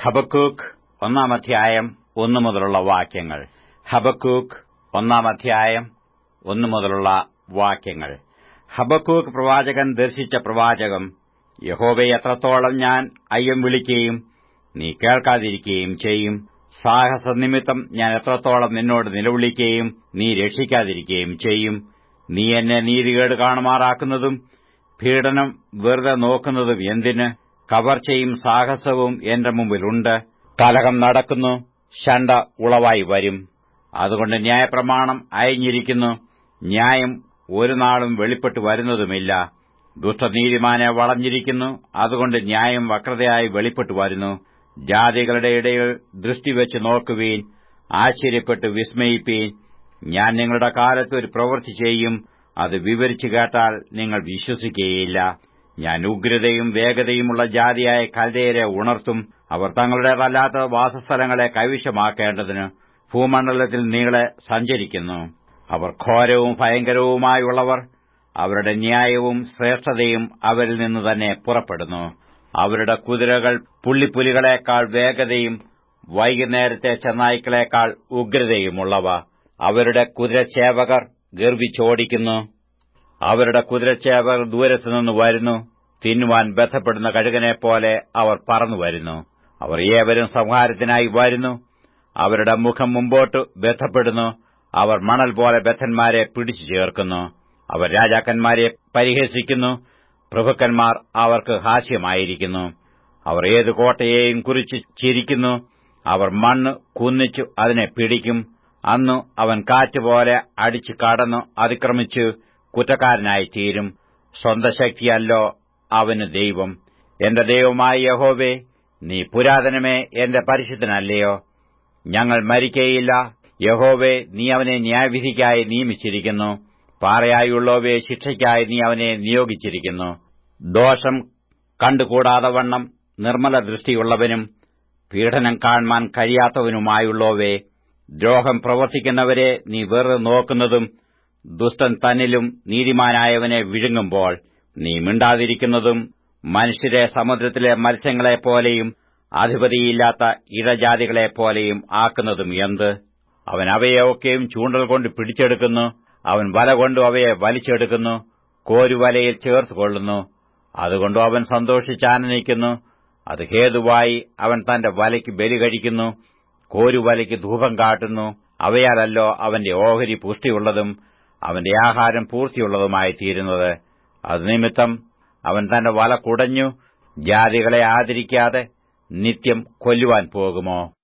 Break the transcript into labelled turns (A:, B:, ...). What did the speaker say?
A: Habakkuk ഒന്നാം അധ്യായം ഒന്നു മുതലുള്ള വാക്യങ്ങൾ ഹബക്കൂക്ക് ഒന്നാം അധ്യായം ഒന്നു മുതലുള്ള വാക്യങ്ങൾ ഹബക്കൂക്ക് പ്രവാചകൻ ദർശിച്ച പ്രവാചകം യഹോവയെ എത്രത്തോളം ഞാൻ അയ്യം വിളിക്കുകയും നീ കേൾക്കാതിരിക്കുകയും ചെയ്യും സാഹസനിമിത്തം ഞാൻ എത്രത്തോളം നിന്നോട് നിലവിളിക്കുകയും നീ രക്ഷിക്കാതിരിക്കുകയും ചെയ്യും നീ എന്നെ നീതികേട് കാണുമാറാക്കുന്നതും പീഡനം വെറുതെ നോക്കുന്നതും എന്തിന് കവർച്ചയും സാഹസവും എന്റെ മുമ്പിലുണ്ട് കലഹം നടക്കുന്നു ശണ്ട ഉളവായി വരും അതുകൊണ്ട് ന്യായപ്രമാണം അയഞ്ഞിരിക്കുന്നു ന്യായം ഒരു നാളും വെളിപ്പെട്ടു വരുന്നതുമില്ല ദുഷ്ടനീതിമാനെ വളഞ്ഞിരിക്കുന്നു അതുകൊണ്ട് ന്യായം വക്രതയായി വെളിപ്പെട്ടു വരുന്നു ജാതികളുടെ ഇടയിൽ ദൃഷ്ടിവെച്ച് നോക്കുവീൻ ആശ്ചര്യപ്പെട്ട് വിസ്മയിപ്പീൻ ഞാൻ നിങ്ങളുടെ കാലത്ത് ഒരു പ്രവൃത്തി ചെയ്യും അത് വിവരിച്ചു കേട്ടാൽ നിങ്ങൾ വിശ്വസിക്കുകയില്ല ഞാൻ ഉഗ്രതയും വേഗതയുമുള്ള ജാതിയായ കൽദയരെ ഉണർത്തും അവർ തങ്ങളുടേതല്ലാത്ത വാസസ്ഥലങ്ങളെ കൈവശമാക്കേണ്ടതിന് ഭൂമണ്ഡലത്തിൽ നീളെ സഞ്ചരിക്കുന്നു അവർ ഘോരവും ഭയങ്കരവുമായുള്ളവർ അവരുടെ ന്യായവും ശ്രേഷ്ഠതയും അവരിൽ നിന്ന് തന്നെ പുറപ്പെടുന്നു അവരുടെ കുതിരകൾ പുള്ളിപ്പുലികളെക്കാൾ വേഗതയും വൈകുന്നേരത്തെ ചെന്നായ്ക്കളെക്കാൾ ഉഗ്രതയുമുള്ളവ അവരുടെ കുതിരച്ചേവകർ ഗർവിച്ചോടിക്കുന്നു അവരുടെ കുതിരച്ചേവകർ ദൂരത്തുനിന്ന് വരുന്നു തിന്നുവാൻ ബന്ധപ്പെടുന്ന കഴുകനെപ്പോലെ അവർ പറന്നു വരുന്നു അവർ ഏവരും സംഹാരത്തിനായി വരുന്നു അവരുടെ മുഖം മുമ്പോട്ട് ബന്ധപ്പെടുന്നു അവർ മണൽ പോലെ ബദ്ധന്മാരെ പിടിച്ചു ചേർക്കുന്നു അവർ രാജാക്കന്മാരെ പരിഹസിക്കുന്നു പ്രഭുക്കന്മാർ അവർക്ക് ഹാസ്യമായിരിക്കുന്നു അവർ ഏത് കോട്ടയെയും കുറിച്ച് ചിരിക്കുന്നു അവർ മണ്ണ് കുന്നിച്ചു അതിനെ പിടിക്കും അന്നു അവൻ കാറ്റുപോലെ അടിച്ചു കടന്നു അതിക്രമിച്ച് കുറ്റക്കാരനായി തീരും സ്വന്ത ശക്തിയല്ലോ അവന് ദൈവം എന്റെ ദൈവമായ യഹോവേ നീ പുരാതനമേ എന്റെ പരിശുദ്ധനല്ലയോ ഞങ്ങൾ മരിക്കയില്ല യഹോവേ നീ അവനെ ന്യായവിധിക്കായി നിയമിച്ചിരിക്കുന്നു പാറയായുള്ളവയെ ശിക്ഷയ്ക്കായി നീ അവനെ നിയോഗിച്ചിരിക്കുന്നു ദോഷം കണ്ടുകൂടാതെ വണ്ണം നിർമ്മല ദൃഷ്ടിയുള്ളവനും പീഡനം കാണുവാൻ കഴിയാത്തവനുമായുള്ളവേ ദ്രോഹം പ്രവർത്തിക്കുന്നവരെ നീ വെറുതെ നോക്കുന്നതും ദുഷ്ടൻ തന്നിലും നീതിമാനായവനെ വിഴുങ്ങുമ്പോൾ നീ മിണ്ടാതിരിക്കുന്നതും മനുഷ്യരെ സമുദ്രത്തിലെ മത്സ്യങ്ങളെപ്പോലെയും അധിപതിയില്ലാത്ത ഇഴജാതികളെപ്പോലെയും ആക്കുന്നതും എന്ത് അവൻ അവയെ ഒക്കെയും ചൂണ്ടൽ കൊണ്ട് പിടിച്ചെടുക്കുന്നു അവൻ വല കൊണ്ടു അവയെ വലിച്ചെടുക്കുന്നു കോരുവലയിൽ ചേർത്തുകൊള്ളുന്നു അതുകൊണ്ട് അവൻ സന്തോഷിച്ചാനന്ദിക്കുന്നു അത് ഹേതുവായി അവൻ തന്റെ വലയ്ക്ക് ബലി കഴിക്കുന്നു കോരുവലയ്ക്ക് ധൂപം കാട്ടുന്നു അവയാലല്ലോ അവന്റെ ഓഹരി പുഷ്ടിയുള്ളതും അവന്റെ ആഹാരം പൂർത്തിയുള്ളതുമായി തീരുന്നത് അത് നിമിത്തം അവൻ തന്റെ വല കുടഞ്ഞു ജാതികളെ ആദരിക്കാതെ നിത്യം കൊല്ലുവാൻ പോകുമോ